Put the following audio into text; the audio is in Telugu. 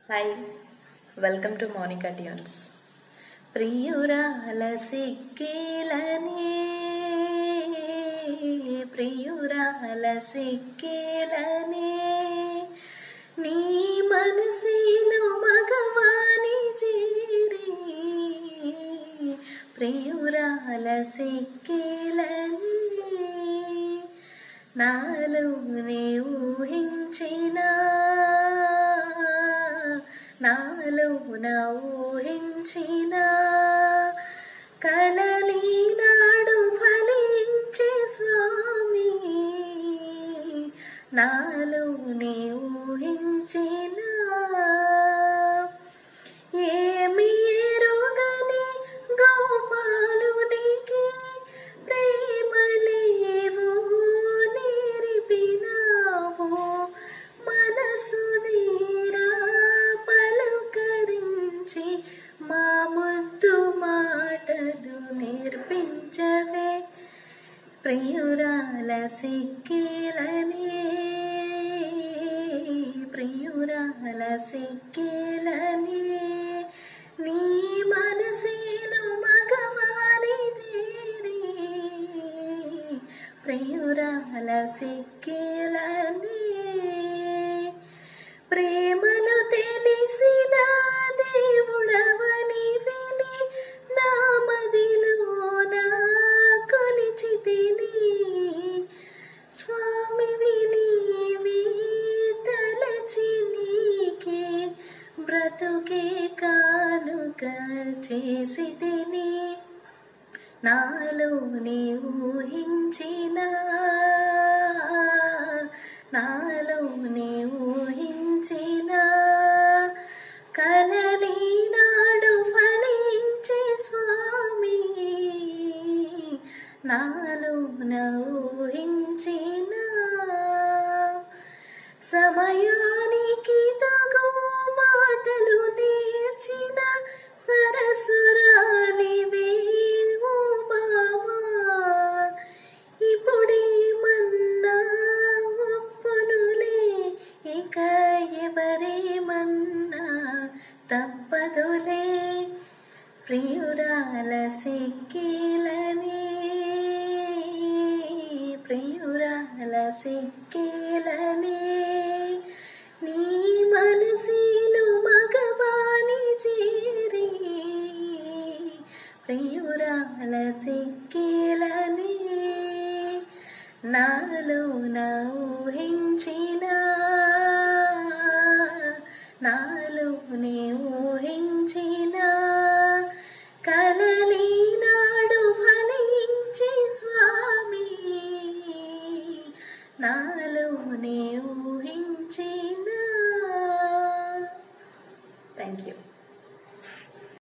hi welcome to Monica tunes ప్రియురాల సిక్కిలని ప్రియురాల సిక్కిలని నీ మనసిలో మగవాణి చేరి ప్రియురాల సిక్కిలని నాలోనే ఊహించిన నాలోన ఊహించిన కలలీనాడు ఫలించే స్వామి నాలోనే ఊహించిన ఏమి ఎరుగని గోపాలునికి ప్రేమలేవు నేర్పినావు మనసు తీరా పలుకరించి మా ముద్దు మాటలు నేర్పించవే ప్రియురాల సిక్కిలని ప్రియురాల సిక్కిలని నీ మనసిలో మగవారి చేరి ప్రియురాల సిక్కిలని ప్రేమను తెలిసిన దేవుడవని విని నా మదిలో నా కొలిచితిని స్వామి విని తలచి నీకే బ్రతుకే కానుక చేసి తిని నాలోని ఊహించిన నాలోని ఊహించిన కలలీనాడు ఫలించే స్వామి నాలోన ఊహించిన సమయానికి తగు మాటలు నేర్చిన సరసురాలివే ఓ బావా ఇప్పుడేమన్నా ఒప్పునులే ఇక ఎవరేమన్నా తప్పదులే ప్రియురాల సిక్కిలని ప్రియురాల సిక్కిలని నీ మనసిలో మగవాణి చేరి ప్రియురాల సిక్కిలని నాలో నా ఊహించిన నాలోనే ఊహించిన కలలీనాడు ఫలించి స్వామి నా